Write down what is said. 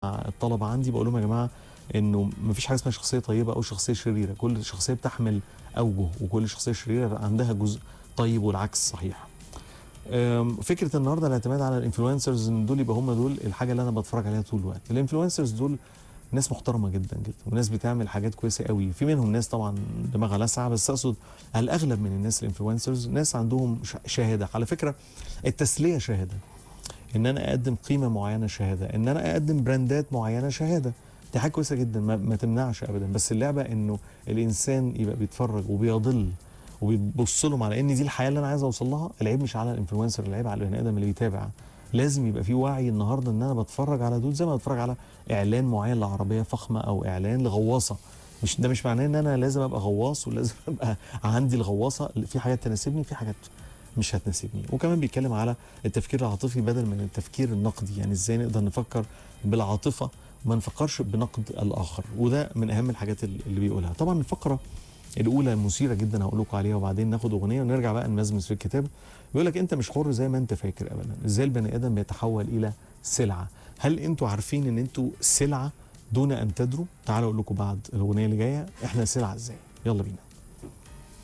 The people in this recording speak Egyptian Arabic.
مع الطلبه عندي بقول لهم يا جماعه انه مفيش حاجه اسمها شخصيه طيبه او شخصيه شريره كل شخصيه بتحمل اوجه وكل شخصيه شريره عندها جزء طيب والعكس صحيح أم، فكره النهارده الاعتماد على الانفلونسرز ان دول يبقى هم دول الحاجه اللي انا بتفرج عليها طول الوقت الانفلونسرز دول ناس محترمه جدا جدا وناس بتعمل حاجات كويسه قوي في منهم ناس طبعا دماغها لاسعه بس اقصد الاغلب من الناس الانفلونسرز ناس عندهم ش- شهاده على فكره التسليه شهاده ان انا اقدم قيمه معينه شهاده ان انا اقدم براندات معينه شهاده دي حاجه كويسه جدا ما, ما تمنعش ابدا بس اللعبه انه الانسان يبقى بيتفرج وبيضل وبيبص لهم على ان دي الحياه اللي انا عايز اوصل لها العيب مش على الانفلونسر العيب على البني ادم اللي بيتابع لازم يبقى في وعي النهارده ان انا بتفرج على دول زي ما بتفرج على اعلان معين لعربيه فخمه او اعلان لغواصه مش ده مش معناه ان انا لازم ابقى غواص ولازم ابقى عندي الغواصه في حاجات تناسبني في حاجات مش هتناسبني وكمان بيتكلم على التفكير العاطفي بدل من التفكير النقدي يعني ازاي نقدر نفكر بالعاطفه وما نفكرش بنقد الاخر وده من اهم الحاجات اللي بيقولها طبعا الفقره الاولى مثيره جدا هقول لكم عليها وبعدين ناخد اغنيه ونرجع بقى نمزمز في الكتاب بيقول لك انت مش حر زي ما انت فاكر ابدا ازاي البني ادم بيتحول الى سلعه هل انتوا عارفين ان انتوا سلعه دون ان تدروا تعالوا اقول لكم بعد الاغنيه اللي جايه احنا سلعه ازاي يلا بينا